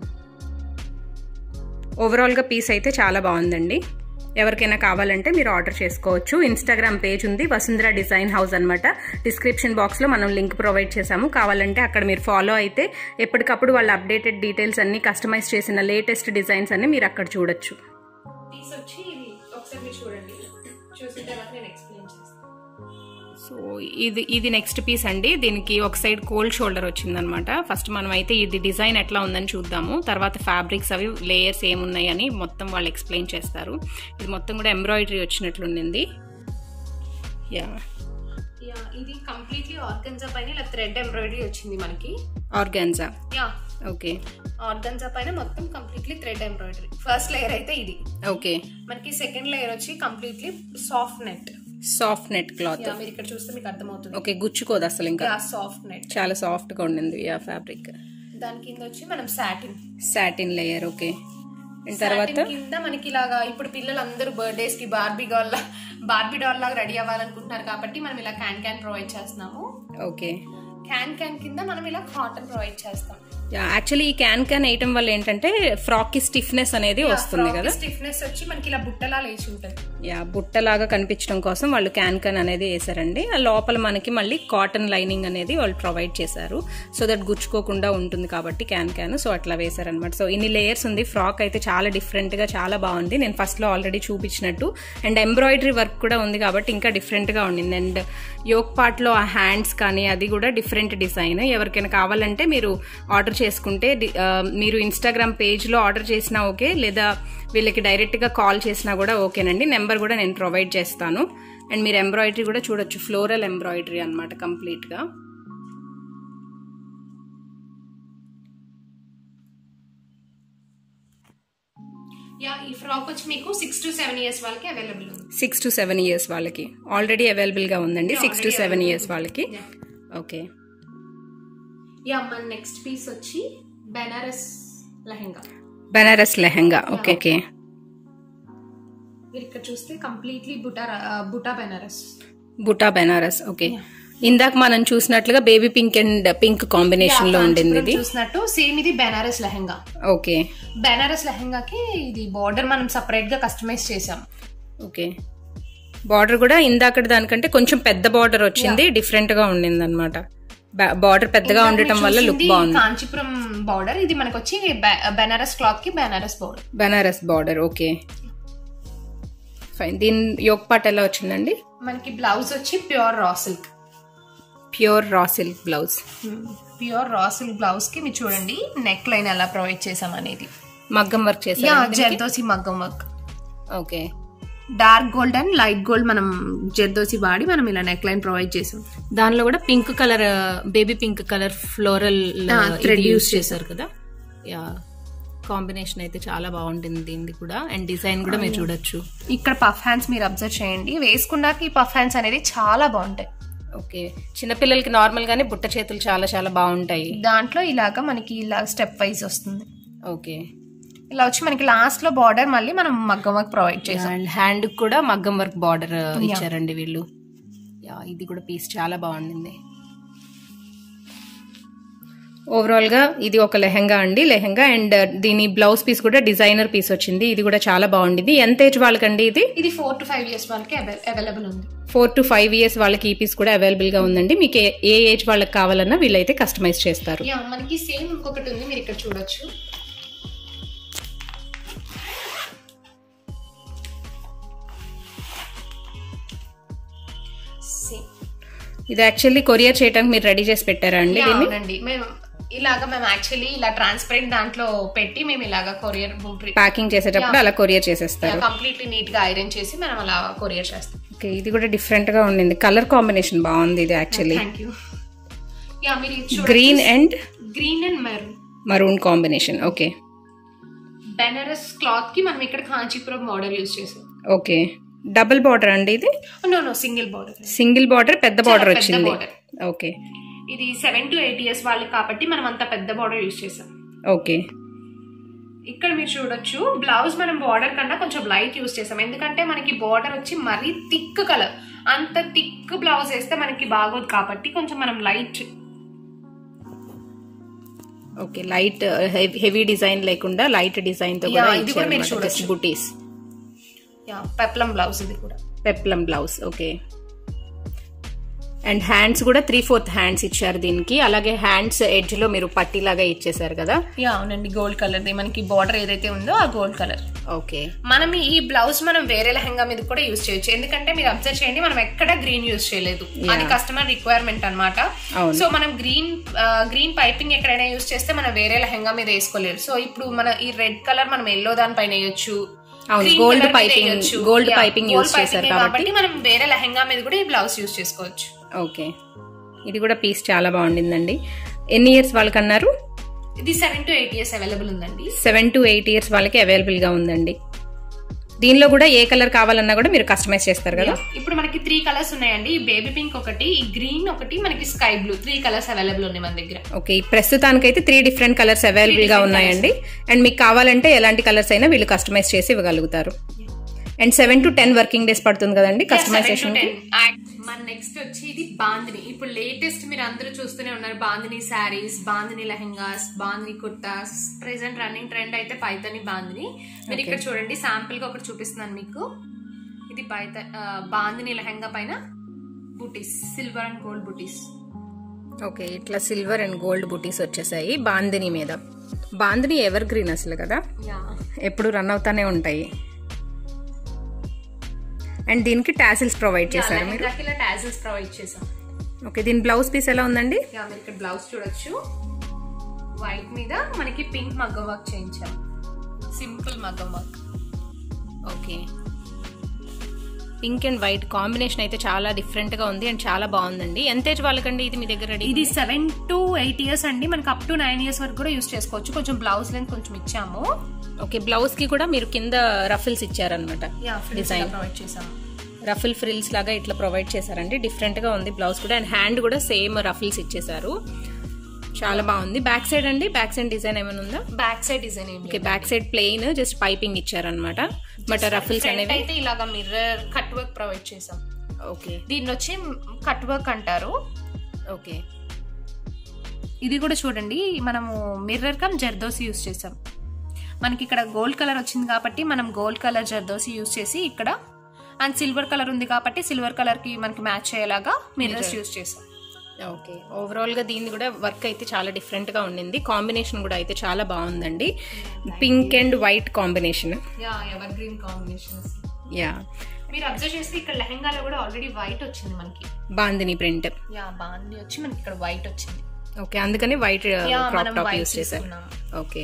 ఓవరాల్గా పీస్ అయితే చాలా బాగుందండి ఎవరికైనా కావాలంటే మీరు ఆర్డర్ చేసుకోవచ్చు ఇన్స్టాగ్రామ్ పేజ్ ఉంది వసుంధర డిజైన్ హౌస్ అనమాట డిస్క్రిప్షన్ బాక్స్లో మనం లింక్ ప్రొవైడ్ చేశాము కావాలంటే అక్కడ మీరు ఫాలో అయితే ఎప్పటికప్పుడు వాళ్ళ అప్డేటెడ్ డీటెయిల్స్ అన్ని కస్టమైజ్ చేసిన లేటెస్ట్ డిజైన్స్ అన్ని మీరు అక్కడ చూడొచ్చు పీస్ వచ్చి ఇది ఒకసారి మీరు చూడండి చూసిన తర్వాత నేను ఎక్స్ప్లెయిన్ చేస్తాను సో ఇది ఇది నెక్స్ట్ పీస్ అండి దీనికి ఒక సైడ్ కోల్డ్ షోల్డర్ వచ్చిందనమాట ఫస్ట్ మనం అయితే ఇది డిజైన్ ఎట్లా ఉందని చూద్దాము తర్వాత ఫ్యాబ్రిక్స్ అవి లేయర్స్ ఏమున్నాయి అని మొత్తం వాళ్ళు ఎక్స్ప్లెయిన్ చేస్తారు ఇది మొత్తం కూడా ఎంబ్రాయిడరీ వచ్చినట్లుండింది యా యా ఇది కంప్లీట్లీ ఆర్గన్జా పైన ఇలా థ్రెడ్ ఎంబ్రాయిడరీ వచ్చింది మనకి ఆర్గాన్జా యా ఓకే ఆర్గన్జా పైన మొత్తం completely thread embroidery first layer అయితే ఇది ఓకే మనకి సెకండ్ లేయర్ వచ్చి completely soft net soft net cloth yeah మీరు ఇక్కడ చూస్తే మీకు అర్థమవుతుంది ఓకే గుచ్చుకోదు అసలు ఇంకా యా సాఫ్ట్ నెట్ చాలా సాఫ్ట్ గా ఉండింది ఆ ఫ్యాబ్రిక్ దాని కింద వచ్చి మనం satin satin layer okay and తర్వాత కింద మనకి ఇలాగా ఇప్పుడు పిల్లలు అందరూ బర్త్డేస్ కి బార్బీ డాల్ బార్బీ డాల్ లాగా రెడీ అవ్వాలనుకుంటున్నారు కాబట్టి మనం ఇలా క్యాన్ క్యాన్ ప్రొవైడ్ చేస్తున్నాము ఓకే క్యాన్ క్యాన్ కింద మనం ఇలా కాటన్ ప్రొవైడ్ చేస్తాం యాక్చువల్లీ ఈ క్యాన్ క్యాన్ వేయటం వల్ల ఏంటంటే ఫ్రాక్ కి స్టిఫ్నెస్ అనేది వస్తుంది కదా స్టిఫ్నెస్ వచ్చి మనకి ఇలా బుట్టలా లేచి ఉంటుంది యా బుట్టలాగా కనిపించడం కోసం వాళ్ళు క్యాన్ క్యాన్ అనేది వేసారండి ఆ లోపల మనకి మళ్ళీ కాటన్ లైనింగ్ అనేది వాళ్ళు ప్రొవైడ్ చేశారు సో దట్ గుచ్చుకోకుండా ఉంటుంది కాబట్టి క్యాన్ క్యాన్ సో అట్లా వేశారనమాట సో ఇన్ని లేయర్స్ ఉంది ఫ్రాక్ అయితే చాలా డిఫరెంట్ గా చాలా బాగుంది నేను ఫస్ట్ లో ఆల్రెడీ చూపించినట్టు అండ్ ఎంబ్రాయిడరీ వర్క్ కూడా ఉంది కాబట్టి ఇంకా డిఫరెంట్ గా ఉండింది అండ్ యోక్ పార్ట్ లో ఆ హ్యాండ్స్ కానీ అది కూడా డిఫరెంట్ డిజైన్ ఎవరికైనా కావాలంటే మీరు ఆర్డర్ చేసుకుంటే డి- ఆ, మీరు ఇన్స్టాగ్రామ్ పేజ్ లో ఆర్డర్ చేసినా ఓకే లేదా వీళ్ళకి డైరెక్ట్ గా కాల్ చేసినా కూడా ఓకేనండి నెంబర్ కూడా నేను ప్రొవైడ్ చేస్తాను అండ్ మీరు ఎంబ్రాయిడరీ కూడా చూడొచ్చు ఫ్లోరల్ ఎంబ్రాయిడరీ అనమాట కంప్లీట్ గా యా ఈ ఫ్రాక్ వచ్చి మీకు సిక్స్ టు సెవెన్ ఇయర్స్ వాళ్ళకి అవైలబుల్ ఉంది సిక్స్ టు సెవెన్ ఇయర్స్ వాళ్ళకి ఆల్రెడీ అవైలబుల్ గా ఉందండి సిక్స్ టు సెవెన్ ఇయర్స్ వాళ్ళకి ఓకే యా మన నెక్స్ట్ పీస్ వచ్చి బెనారస్ లెహంగా బెనారస్ లెహంగా ఓకే ఓకే మీరు ఇక్కడ చూస్తే కంప్లీట్లీ బుటా రా- బుటా బెనారస్ బుటా బెనారస్ ఓకే ఇందాక మనం చూసినట్లుగా baby pink and pink combination లో ఉండింది ఇది చూసినట్టు సేమ్ ఇది బెనారస్ లెహంగా ఓకే బెనారస్ లెహంగాకి ఇది బార్డర్ మనం సపరేట్ గా కస్టమైజ్ చేసాం ఓకే బార్డర్ కూడా ఇందాకటి దానికంటే కొంచెం పెద్ద బార్డర్ వచ్చింది డిఫరెంట్ గా ఉండింది అనమాట బార్డర్ పెద్దగా ఉండటం వల్ల లుక్ చూసింది బాగుంది కాంచీపురం బార్డర్ ఇది మనకు వచ్చి బె- బెనారస్ క్లాత్ కి Banaras border Banaras border okay fine దీని యోగ్ పాట్ ఎలా వచ్చిందండి మనకి బ్లౌజ్ వచ్చి pure raw silk pure raw silk blouse pure raw silk blouse కి మీరు చూడండి నెక్ లైన్ ఎలా ప్రొవైడ్ చేసాం అనేది మగ్గం వర్క్ యా చేశారు జర్దోసి మగ్గం work okay dark gold and light gold మనం జర్దోసి వాడి మనం ఇలా నెక్ లైన్ ప్రొవైడ్ చేసాం దానిలో కూడా pink colour baby pink colour floral Ah, thread use use చేశారు కదా యా కాంబినేషన్ అయితే చాలా బాగుంటుంది దీనిది కూడా అండ్ డిజైన్ కూడా మీరు చూడొచ్చు ఇక్కడ పఫ్ హ్యాండ్స్ మీరు అబ్జర్వ్ చేయండి వేసుకున్నాక ఈ పఫ్ హ్యాండ్స్ అనేది చాలా బాగుంటాయి ఓకే చిన్నపిల్లలకి నార్మల్ గానే బుట్ట చేతులు చాలా చాలా బాగుంటాయి దాంట్లో ఇలాగా మనకి ఇలా స్టెప్ వైజ్ వస్తుంది ఓకే ఇలా వచ్చి మనకి లాస్ట్ లో బార్డర్ మళ్ళీ మనం మగ్గం వర్క్ ప్రొవైడ్ చేసాం అండ్ హ్యాండ్ కూడా మగ్గం వర్క్ బార్డర్ ఇచ్చారండి వీళ్ళు యా ఇది కూడా పీస్ చాలా బాగుండింది ఓవరాల్ గా ఇది ఒక లెహంగా అండి లెహంగా అండ్ దీని బ్లౌజ్ పీస్ కూడా డిజైనర్ పీస్ వచ్చింది ఇది కూడా చాలా బాగుండింది ఎంత ఏజ్ వాళ్ళకండి ఇది ఇది ఫోర్ టు ఫైవ్ ఇయర్స్ వాళ్ళకి అవైలబుల్ ఉంది ఫోర్ టు ఫైవ్ ఇయర్స్ వాళ్ళకి ఈ పీస్ కూడా అవైలబుల్ గా ఉందండి మీకు ఏ- ఏ ఏజ్ వాళ్ళకి కావాలన్నా వీళ్ళైతే కస్టమైజ్ చేస్తారు యా మనకి సేమ్ ఇంకొకటి ఉంది మీరు ఇక్కడ చూడొచ్చు సేమ్ ఇది యాక్చువల్లీ కొరియర్ చేయడానికి మీరు రెడీ చేసి పెట్టారా అండి దీన్ని అవునండి మేము ఇలాగా మేము యాక్చువల్లీ ఇలా ట్రాన్స్పరెంట్ దాంట్లో పెట్టి మేము ఇలాగా కొరియర్ ప్యాకింగ్ చేసేటప్పుడు అలా కొరియర్ చేసేస్తారు కంప్లీట్లీ నీట్ గా ఐరన్ చేసి మనం అలా కొరియర్ చేస్తాం ఓకే ఇది కూడా డిఫరెంట్ గా ఉండింది కలర్ కాంబినేషన్ బాగుంది ఇది యాక్చువల్లీ థ్యాంక్ యూ యా మీరు ఇది green and green and maroon maroon combination okay Banaras cloth కి మనం ఇక్కడ కాంచీపురం బార్డర్ యూజ్ చేసాం ఓకే డబుల్ బార్డర్ అండి ఇది no no single border single border పెద్ద బార్డర్ పెద్ద వచ్చింది border. ఓకే ఇది సెవెన్ టు ఎయిట్ ఇయర్స్ వాళ్ళకి కాబట్టి మనం అంత పెద్ద బార్డర్ యూజ్ చేసాం ఓకే ఇక్కడ మీరు చూడొచ్చు బ్లౌజ్ మనం బార్డర్ కన్నా కొంచెం లైట్ యూజ్ చేసాం ఎందుకంటే మనకి బార్డర్ వచ్చి మరీ థిక్ కలర్ అంత థిక్ బ్లౌజ్ వేస్తే మనకి బాగోదు కాబట్టి కొంచెం మనం light okay light heavy design లేకుండా లైట్ డిజైన్ తో కూడా Yeah, ఇది కూడా మీరు ఇచ్చారు చూడొచ్చు. బుటీస్ పెప్లం బ్లౌజ్ ఇది కూడా peplum blouse okay and hands కూడా త్రీ ఫోర్త్ హ్యాండ్స్ ఇచ్చారు దీనికి అలాగే హ్యాండ్స్ ఎడ్జ్ లో మీరు పట్టీలాగా ఇచ్చేసారు కదా యా అవునండి గోల్డ్ కలర్ మనకి బార్డర్ ఏదైతే ఉందో ఆ గోల్డ్ కలర్ ఓకే మనం ఈ బ్లౌజ్ మనం వేరే లెహంగా మీద కూడా యూజ్ చేయొచ్చు ఎందుకంటే మీరు అబ్జర్వ్ చేయండి మనం ఎక్కడ గ్రీన్ యూజ్ చేయలేదు అది కస్టమర్ రిక్వైర్మెంట్ అన్నమాట అవును. సో మనం గ్రీన్ గ్రీన్ పైపింగ్ ఎక్కడైనా యూజ్ చేస్తే మనం వేరే లెహంగా మీద వేసుకోలేరు సో ఇప్పుడు మన ఈ రెడ్ కలర్ మనం ఎల్లో దానిపైన వేయొచ్చు అవును, Green gold colour మీద piping- వేయొచ్చు. gold Yeah, piping gold use చేశారు piping కాబట్టి. కాబట్టి మనం వేరే లెహంగా మీద కూడా ఈ బ్లౌజ్ యూజ్ చేసుకోవచ్చు ఓకే ఇది కూడా పీస్ చాలా బాగుండిందండి ఎన్ని ఇయర్స్ వాళ్ళకి అన్నారు ఇది seven to eight years available ఉందండి సెవెన్ టు ఎయిట్ ఇయర్స్ వాళ్ళకి అవైలబుల్ గా ఉందండి దీనిలో కూడా ఏ కలర్ కావాలన్నా కూడా మీరు కస్టమైజ్ చేస్తారు కదా ఇప్పుడు మనకి త్రీ కలర్స్ ఉన్నాయండి ఈ బేబీ పింక్ ఒకటి ఈ గ్రీన్ ఒకటి మనకి sky blue three colours available ఉన్నాయి మన దగ్గర ఓకే ఈ ప్రస్తుతానికైతే త్రీ డిఫరెంట్ కలర్స్ అవైలబుల్ గా ఉన్నాయండి అండ్ మీకు కావాలంటే ఎలాంటి కలర్స్ అయినా వీళ్ళు కస్టమైజ్ చేసి ఇవ్వగలుగుతారు and seven to ten working days పడుతుంది కదండి కస్టమైజేషన్ మన నెక్స్ట్ వచ్చి ఇది బాందిని ఇప్పుడు లేటెస్ట్ మీరు అందరూ చూస్తూనే ఉన్నారు bandhani saris bandhani lehengas bandhani kurtas present running trend అయితే పైతని బాందిని మీరు ఇక్కడ చూడండి శాంపుల్ గా ఒకటి చూపిస్తున్నాను మీకు ఇది పైత ఆ, బాందిని లెహంగా పైన butis silver and gold butis okay ఇట్లా సిల్వర్ అండ్ గోల్డ్ బుటీస్ వచ్చేసాయి బాందిని మీద బాందిని ఎవర్ గ్రీన్ అసలు కదా యా ఎప్పుడు రన్ అవుతానే ఉంటాయి అండ్ దీనికి టాసిల్స్ ప్రొవైడ్ చేశారు మీరు లెహంగాకి ఇలా టాజిల్స్ ప్రొవైడ్ చేసాం ఓకే దీని బ్లౌజ్ పీస్ ఎలా ఉందండి యా మీరు ఇక్కడ బ్లౌజ్ చూడొచ్చు వైట్ మీద మనకి పింక్ మగ్గం వర్క్ చేయించాం సింపుల్ మగ్గం work okay pink and white combination అయితే చాలా డిఫరెంట్ గా ఉంది అండ్ చాలా బాగుందండి ఎంత ఏజ్ వాళ్ళకండి ఇది మీ దగ్గర రెడీ ఇది సెవెన్ టు ఎయిట్ ఇయర్స్ అండి మనకి అప్ టు నైన్ ఇయర్స్ వరకు కూడా యూస్ చేసుకోవచ్చు కొంచెం బ్లౌజ్ లెంత్ కొంచెం ఇచ్చాము ఓకే బ్లౌజ్ కి కూడా మీరు కింద రఫిల్స్ ఇచ్చారనమాట డిజైన్ ప్రొవైడ్ చేసాము రఫిల్ ఫ్రిల్స్ లాగా ఇట్లా ప్రొవైడ్ చేశారండి డిఫరెంట్ గా ఉంది బ్లౌజ్ కూడా అండ్ హ్యాండ్ కూడా సేమ్ రఫిల్స్ ఇచ్చేసారు చాలా బాగుంది బ్యాక్ సైడ్ అండి బ్యాక్ సైడ్ డిజైన్ ఏమైనా ఉందా బ్యాక్ సైడ్ డిజైన్ ఏం okay back side plain just piping ఇచ్చారనమాట బట్ రఫిల్స్ ఫ్రంట్ అనేవి అయితే ఇలాగా మిర్రర్ కట్ వర్క్ ప్రొవైడ్ చేసాం ఓకే దీన్ని వచ్చి కట్ వర్క్ అంటారు ఓకే ఇది కూడా చూడండి మనము మిర్రర్ కమ్ జర్దోసి యూస్ చేసాం మనకి ఇక్కడ గోల్డ్ కలర్ వచ్చింది కాబట్టి మనం గోల్డ్ కలర్ జర్దోసి యూస్ చేసి ఇక్కడ అండ్ సిల్వర్ కలర్ ఉంది కాబట్టి సిల్వర్ కలర్ కి మనకి మ్యాచ్ అయ్యేలాగా మిర్రర్స్ యూస్ చేసాం ఓకే ఓవరాల్ గా దీన్ని కూడా వర్క్ అయితే చాలా డిఫరెంట్ గా ఉండింది కాంబినేషన్ కూడా అయితే చాలా బాగుందండి pink and white combination yeah evergreen combinations yeah మీరు అబ్జర్వ్ చేస్తే ఇక్కడ లెహంగాలో కూడా ఆల్రెడీ వైట్ వచ్చింది మనకి బాందిని ప్రింట్ యా బాగుంది వచ్చి మనకి ఇక్కడ వైట్ వచ్చింది ఓకే అందుకని వైట్ యా క్రాప్ మనం టాప్ వైట్ యూస్ చేశారు తీసుకున్నాం ఓకే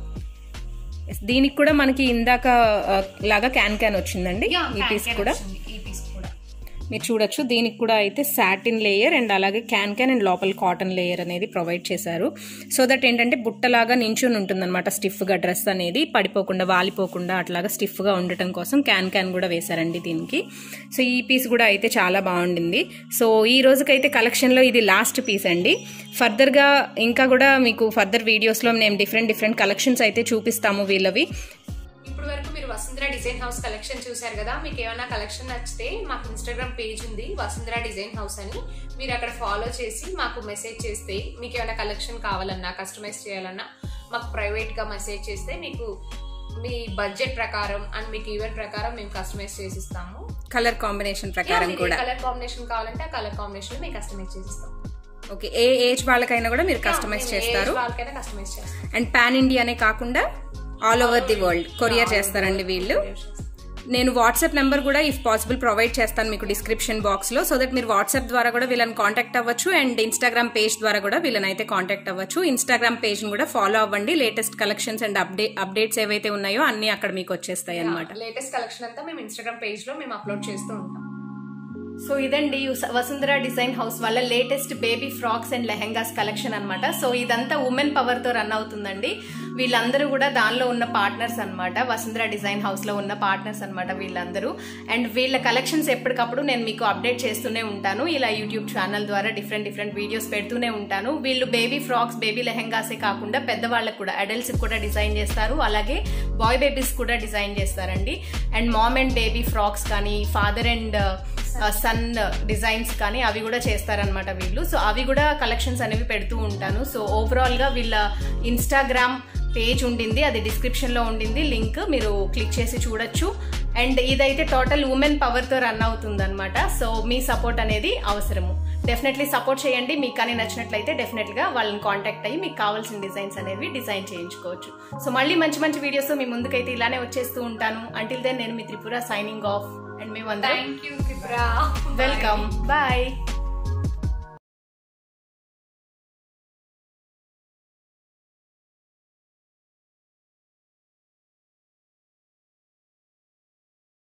Yes, దీనికి కూడా మనకి ఇందాక ఆ, లాగా క్యాన్ క్యాన్ వచ్చిందండి యా ఈ పీస్ కూడా ఈ పీస్ కూడా మీరు చూడొచ్చు దీనికి కూడా అయితే సాటిన్ లేయర్ అండ్ అలాగే క్యాన్ క్యాన్ అండ్ లోపల కాటన్ లేయర్ అనేది ప్రొవైడ్ చేశారు సో దట్ ఏంటంటే బుట్టలాగా నించుని ఉంటుంది అనమాట స్టిఫ్గా డ్రెస్ అనేది పడిపోకుండా వాలిపోకుండా అట్లాగా స్టిఫ్గా ఉండటం కోసం క్యాన్ క్యాన్ కూడా వేశారండి దీనికి సో ఈ పీస్ కూడా అయితే చాలా బాగుండింది సో ఈ రోజుకైతే కలెక్షన్లో ఇది లాస్ట్ పీస్ అండి ఫర్దర్గా ఇంకా కూడా మీకు ఫర్దర్ వీడియోస్లో మేము డిఫరెంట్ డిఫరెంట్ కలెక్షన్స్ అయితే చూపిస్తాము వీళ్ళవి ఇప్పుడు వరకు మీరు వసుంధర డిజైన్ హౌస్ కలెక్షన్ చూశారు కదా మీకు ఏమైనా కలెక్షన్ నచ్చితే మాకు ఇన్స్టాగ్రామ్ పేజ్ ఉంది వసుంధర డిజైన్ హౌస్ అని మీరు అక్కడ ఫాలో చేసి మాకు మెసేజ్ చేస్తే మీకు ఏమైనా కలెక్షన్ కావాలన్నా కస్టమైజ్ చేయాలన్నా మాకు ప్రైవేట్ గా మెసేజ్ చేస్తే మీకు మీ బడ్జెట్ ప్రకారం అండ్ మీకు ఈవెంట్ ప్రకారం మేము కస్టమైజ్ చేసిస్తాము కలర్ కాంబినేషన్ ప్రకారం కూడా కలర్ కాంబినేషన్ కావాలంటే ఆ కలర్ కాంబినేషన్ మేము కస్టమైజ్ చేసిస్తాం ఓకే ఏ ఏజ్ వాళ్ళకైనా కూడా మీరు కస్టమైజ్ మేము ఏ చేస్తారు age వాళ్ళకైనా కస్టమైజ్ చేస్తాం అండ్ పాన్ ఇండియానే కాకుండా all over the world courier చేస్తారండి వీళ్ళు నేను వాట్సాప్ నెంబర్ కూడా ఇఫ్ పాసిబుల్ ప్రొవైడ్ చేస్తాను మీకు డిస్క్రిప్షన్ బాక్స్ లో సో దట్ మీరు వాట్సాప్ ద్వారా కూడా వీళ్ళని కాంటాక్ట్ అవ్వచ్చు అండ్ ఇన్స్టాగ్రామ్ పేజ్ ద్వారా కూడా వీళ్ళని అయితే కాంటాక్ట్ అవ్వచ్చు ఇన్స్టాగ్రామ్ పేజ్ కూడా ఫాలో అవ్వండి లేటెస్ట్ కలెక్షన్స్ అండ్ అప్డే అప్డేట్స్ ఏవైతే ఉన్నాయో అన్ని అక్కడ మీకు వచ్చేస్తాయి అనమాట లేటెస్ట్ కలెక్షన్ అంతా మేము ఇన్స్టాగ్రామ్ పేజ్ లో మేము అప్లోడ్ చేస్తూ ఉంటాం సో ఇదండి యుస- వసుంధర డిజైన్ హౌస్ వాళ్ళ latest baby frocks and lehengas collection అన్నమాట సో ఇదంతా ఉమెన్ పవర్ తో రన్ అవుతుందండి వీళ్ళందరూ కూడా దానిలో ఉన్న పార్ట్నర్స్ అన్నమాట వసుంధర డిజైన్ హౌస్ లో ఉన్న పార్ట్నర్స్ అన్నమాట వీళ్ళందరూ అండ్ వీళ్ళ కలెక్షన్స్ ఎప్పటికప్పుడు నేను మీకు అప్డేట్ చేస్తూనే ఉంటాను ఇలా యూట్యూబ్ ఛానల్ ద్వారా డిఫరెంట్ డిఫరెంట్ వీడియోస్ పెడుతూనే ఉంటాను వీళ్ళు బేబీ ఫ్రాక్స్ బేబీ లెహెంగాసే కాకుండా పెద్దవాళ్ళకు కూడా అడల్ట్స్ కూడా డిజైన్ చేస్తారు అలాగే బాయ్ బేబీస్ కూడా డిజైన్ చేస్తారండి and mom and baby frocks కానీ ఫాదర్ అండ్ సన్ డిజైన్స్ కానీ అవి కూడా చేస్తారనమాట వీళ్ళు సో అవి కూడా కలెక్షన్స్ అనేవి పెడుతూ ఉంటాను సో ఓవరాల్ గా వీళ్ళ ఇన్స్టాగ్రామ్ పేజ్ ఉండింది అది డిస్క్రిప్షన్ లో ఉండింది లింక్ మీరు క్లిక్ చేసి చూడొచ్చు అండ్ ఇదైతే టోటల్ ఉమెన్ పవర్ తో రన్ అవుతుంది అనమాట సో మీ సపోర్ట్ అనేది అవసరము డెఫినెట్లీ సపోర్ట్ చేయండి మీకు కానీ నచ్చినట్లయితే డెఫినెట్ గా వాళ్ళని కాంటాక్ట్ అయ్యి మీకు కావాల్సిన డిజైన్స్ అనేవి డిజైన్ చేయించుకోవచ్చు సో మళ్ళీ మంచి మంచి వీడియోస్ మీ ముందుకైతే ఇలానే వచ్చేస్తూ ఉంటాను అంటిల్ దెన్ నేను మీ త్రిపుర సైనింగ్ ఆఫ్ అండ్ మేమందరం thank you Tripura welcome bye